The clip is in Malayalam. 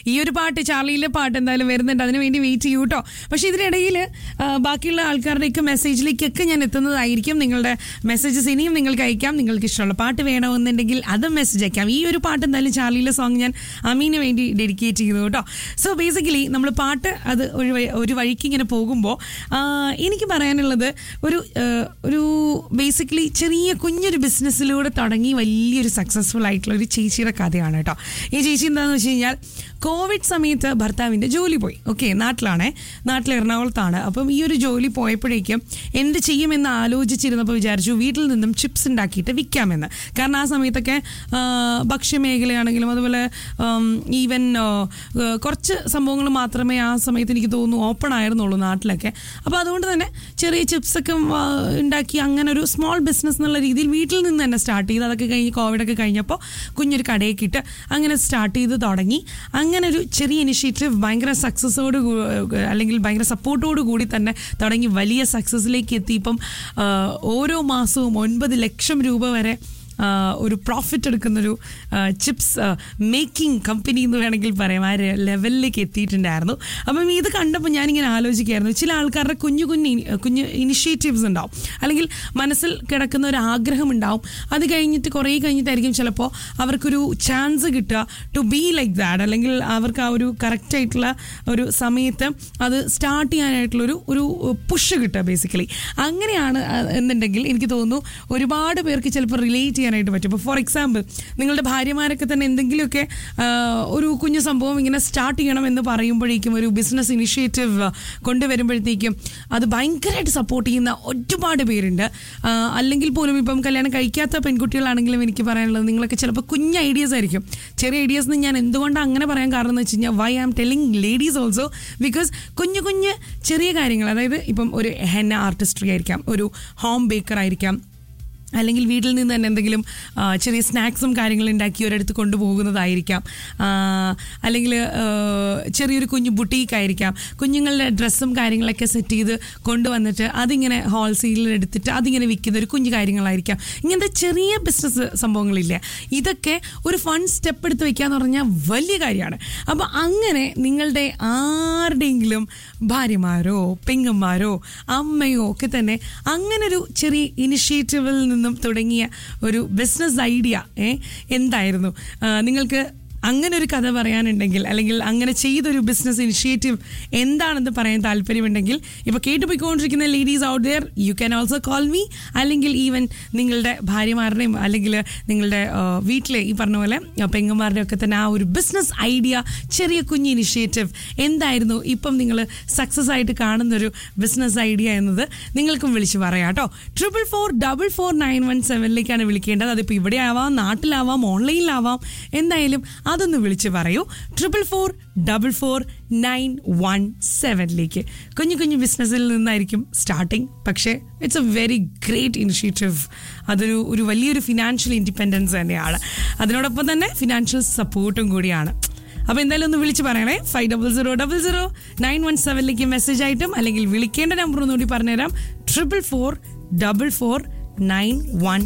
ഈ ഒരു പാട്ട് ചാർലിയിലെ പാട്ട് എന്തായാലും വരുന്നുണ്ട് അതിന് വേണ്ടി വെയിറ്റ് ചെയ്യൂ കേട്ടോ പക്ഷേ ഇതിനിടയിൽ ബാക്കിയുള്ള ആൾക്കാരുടെയൊക്കെ മെസ്സേജിലേക്കൊക്കെ ഞാൻ എത്തുന്നതായിരിക്കും നിങ്ങളുടെ മെസ്സേജസ് ഇനിയും നിങ്ങൾക്ക് അയക്കാം നിങ്ങൾക്ക് ഇഷ്ടമുള്ള പാട്ട് വേണമെന്നുണ്ടെങ്കിൽ അതും മെസ്സേജ് അയക്കാം ഈ ഒരു പാട്ട് എന്തായാലും ചാർലിയിലെ സോങ് ഞാൻ അമീന് വേണ്ടി ഡെഡിക്കേറ്റ് ചെയ്തു കേട്ടോ സോ ബേസിക്കലി നമ്മൾ പാട്ട് അത് ഒരു വഴി- ഒരു വഴിക്ക് ഇങ്ങനെ പോകുമ്പോൾ എനിക്ക് പറയാനുള്ളത് ഒരു ആ, ഒരു ബേസിക്കലി ചെറിയ കുഞ്ഞൊരു ബിസിനസ്സിലൂടെ തുടങ്ങി വലിയൊരു സക്സസ്ഫുൾ ആയിട്ടുള്ള ഒരു ചേച്ചിയുടെ കഥയാണ് കേട്ടോ ഈ ചേച്ചി എന്താണെന്ന് വെച്ച് കഴിഞ്ഞാൽ കോവിഡ് സമയത്ത് ഭർത്താവിൻ്റെ ജോലി പോയി ഓക്കെ നാട്ടിലാണേ നാട്ടിൽ എറണാകുളത്താണ് അപ്പം ഈ ഒരു ജോലി പോയപ്പോഴേക്കും എന്ത് ചെയ്യുമെന്ന് ആലോചിച്ചിരുന്നപ്പോൾ വിചാരിച്ചു വീട്ടിൽ നിന്നും ചിപ്സ് ഉണ്ടാക്കിയിട്ട് വിൽക്കാമെന്ന് കാരണം ആ സമയത്തൊക്കെ ആ, ഭക്ഷ്യമേഖലയാണെങ്കിലും അതുപോലെ ഈവൻ കുറച്ച് സംഭവങ്ങൾ മാത്രമേ ആ സമയത്ത് എനിക്ക് തോന്നുന്നു ഓപ്പൺ ആയിരുന്നുള്ളൂ നാട്ടിലൊക്കെ അപ്പോൾ അതുകൊണ്ട് തന്നെ ചെറിയ ചിപ്സൊക്കെ ആ, ഉണ്ടാക്കി അങ്ങനെ ഒരു സ്മോൾ ബിസിനസ് എന്നുള്ള രീതിയിൽ വീട്ടിൽ നിന്ന് തന്നെ സ്റ്റാർട്ട് ചെയ്ത് അതൊക്കെ കഴിഞ്ഞ് കോവിഡൊക്കെ കഴിഞ്ഞപ്പോൾ കുഞ്ഞൊരു കടയൊക്കെ ഇട്ട് അങ്ങനെ സ്റ്റാർട്ട് ചെയ്ത് തുടങ്ങി അങ്ങനെ ഒരു ചെറിയ ഇനിഷ്യേറ്റീവ് ഭയങ്കര സക്സസ്സോട് അല്ലെങ്കിൽ ഭയങ്കര സപ്പോർട്ടോട് കൂടി തന്നെ തുടങ്ങി വലിയ സക്സസ്സിലേക്ക് എത്തി ഇപ്പം ആ, ഓരോ മാസവും ഒൻപത് ലക്ഷം രൂപ വരെ ആ, ഒരു പ്രോഫിറ്റ് എടുക്കുന്നൊരു ചിപ്സ് മേക്കിംഗ് കമ്പനി എന്ന് വേണമെങ്കിൽ പറയാം ആ രെ- ലെവലിലേക്ക് എത്തിയിട്ടുണ്ടായിരുന്നു അപ്പം ഇത് കണ്ടപ്പോൾ ഞാനിങ്ങനെ ആലോചിക്കുകയായിരുന്നു ചില ആൾക്കാരുടെ കുഞ്ഞു കുഞ്ഞു ഇനി- കുഞ്ഞു ഇനിഷ്യേറ്റീവ്സ് ഉണ്ടാവും അല്ലെങ്കിൽ മനസ്സിൽ കിടക്കുന്ന ഒരു ആഗ്രഹം ഉണ്ടാവും അത് കഴിഞ്ഞിട്ട് കുറേ കഴിഞ്ഞിട്ടായിരിക്കും ചിലപ്പോൾ അവർക്കൊരു ചാൻസ് കിട്ടുക ടു ബി ലൈക്ക് ദാറ്റ് അല്ലെങ്കിൽ അവർക്ക് ആ ഒരു കറക്റ്റ് ആയിട്ടുള്ള ഒരു സമയത്ത് അത് സ്റ്റാർട്ട് ചെയ്യാനായിട്ടുള്ളൊരു ഒരു പുഷ് കിട്ടുക ബേസിക്കലി അങ്ങനെയാണ് ആ, എന്നുണ്ടെങ്കിൽ എനിക്ക് തോന്നുന്നു ഒരുപാട് പേർക്ക് ചിലപ്പോൾ റിലേറ്റ് ചെയ്യാനായിട്ട് പറ്റും ഇപ്പോൾ ഫോർ എക്സാമ്പിൾ നിങ്ങളുടെ ഭാര്യമാരൊക്കെ തന്നെ എന്തെങ്കിലുമൊക്കെ ആ, ഒരു കുഞ്ഞു സംഭവം ഇങ്ങനെ സ്റ്റാർട്ട് ചെയ്യണം എന്ന് പറയുമ്പോഴേക്കും ഒരു ബിസിനസ് ഇനിഷ്യേറ്റീവ് കൊണ്ടുവരുമ്പോഴത്തേക്കും അത് ഭയങ്കരമായിട്ട് സപ്പോർട്ട് ചെയ്യുന്ന ഒരുപാട് പേരുണ്ട് ആ, അല്ലെങ്കിൽ പോലും ഇപ്പം കല്യാണം കഴിക്കാത്ത പെൺകുട്ടികളാണെങ്കിലും എനിക്ക് പറയാനുള്ളത് നിങ്ങളൊക്കെ ചിലപ്പോൾ കുഞ്ഞ് ഐഡിയാസ് ആയിരിക്കും ചെറിയ ഐഡിയാസ് എന്ന് ഞാൻ എന്തുകൊണ്ടാണ് അങ്ങനെ പറയാൻ കാരണം എന്ന് വെച്ച് കഴിഞ്ഞാൽ why I'm telling ladies also because കുഞ്ഞു കുഞ്ഞ് ചെറിയ കാര്യങ്ങൾ അതായത് ഇപ്പം ഒരു ഹെന്ന ആർട്ടിസ്ട്രി ആയിരിക്കാം ഒരു ഹോം ബേക്കർ ആയിരിക്കാം അല്ലെങ്കിൽ വീട്ടിൽ നിന്ന് തന്നെ എന്തെങ്കിലും ആ, ചെറിയ സ്നാക്സും കാര്യങ്ങളും ഉണ്ടാക്കി ഒരിടത്ത് കൊണ്ടുപോകുന്നതായിരിക്കാം ആ, അല്ലെങ്കിൽ ആ, ചെറിയൊരു കുഞ്ഞു ബുട്ടീക്ക് ആയിരിക്കാം കുഞ്ഞുങ്ങളുടെ ഡ്രസ്സും കാര്യങ്ങളൊക്കെ സെറ്റ് ചെയ്ത് കൊണ്ടുവന്നിട്ട് അതിങ്ങനെ ഹോൾസെയിലിൽ എടുത്തിട്ട് അതിങ്ങനെ വിൽക്കുന്ന ഒരു കുഞ്ഞു കാര്യങ്ങളായിരിക്കാം ഇങ്ങനത്തെ ചെറിയ ബിസിനസ് സംഭവങ്ങളില്ലേ ഇതൊക്കെ ഒരു ഫൺ സ്റ്റെപ്പ് എടുത്ത് വെക്കാന്ന് പറഞ്ഞാൽ വലിയ കാര്യമാണ് അപ്പോൾ അങ്ങനെ നിങ്ങളുടെ ആരുടെയെങ്കിലും ഭാര്യമാരോ പെങ്ങന്മാരോ അമ്മയോ ഒക്കെ തന്നെ അങ്ങനെ ഒരു ചെറിയ ഇനിഷ്യേറ്റീവിൽ നിന്നും തുടങ്ങിയ ഒരു ബിസിനസ് ഐഡിയ ഏ എന്തായിരുന്നു ആ, നിങ്ങൾക്ക് അങ്ങനെ ഒരു കഥ പറയാനുണ്ടെങ്കിൽ അല്ലെങ്കിൽ അങ്ങനെ ചെയ്തൊരു ബിസിനസ് ഇനിഷ്യേറ്റീവ് എന്താണെന്ന് പറയാൻ താല്പര്യമുണ്ടെങ്കിൽ ഇപ്പോൾ കേട്ടുപോയിക്കൊണ്ടിരിക്കുന്ന ladies out there you can also call me അല്ലെങ്കിൽ ഈവൻ നിങ്ങളുടെ ഭാര്യമാരുടെയും അല്ലെങ്കിൽ നിങ്ങളുടെ ആ, വീട്ടിലെ ഈ പറഞ്ഞ പോലെ ആ, പെങ്ങന്മാരുടെ ഒക്കെ തന്നെ ആ ഒരു ബിസിനസ് ഐഡിയ ചെറിയ കുഞ്ഞ് ഇനിഷ്യേറ്റീവ് എന്തായിരുന്നു ഇപ്പം നിങ്ങൾ സക്സസ് ആയിട്ട് കാണുന്നൊരു ബിസിനസ് ഐഡിയ എന്നത് നിങ്ങൾക്കും വിളിച്ച് പറയാം കേട്ടോ triple four double four nine one സെവനിലേക്കാണ് വിളിക്കേണ്ടത് അതിപ്പോൾ ഇവിടെ ആവാം നാട്ടിലാവാം ഓൺലൈനിലാവാം എന്തായാലും അതൊന്ന് വിളിച്ച് പറയൂ triple four double four nine one സെവനിലേക്ക് കുഞ്ഞു കുഞ്ഞു ബിസിനസ്സിൽ നിന്നായിരിക്കും സ്റ്റാർട്ടിങ് പക്ഷേ it's a very great initiative അതൊരു ഒരു വലിയൊരു ഫിനാൻഷ്യൽ ഇൻഡിപെൻഡൻസ് തന്നെയാണ് അതിനോടൊപ്പം തന്നെ ഫിനാൻഷ്യൽ സപ്പോർട്ടും കൂടിയാണ് അപ്പോൾ എന്തായാലും ഒന്ന് വിളിച്ച് പറയണേ five double zero double zero nine one സെവനിലേക്ക് മെസ്സേജ് ആയിട്ടും അല്ലെങ്കിൽ വിളിക്കേണ്ട നമ്പർ ഒന്നുകൂടി പറഞ്ഞുതരാം triple four double four nine one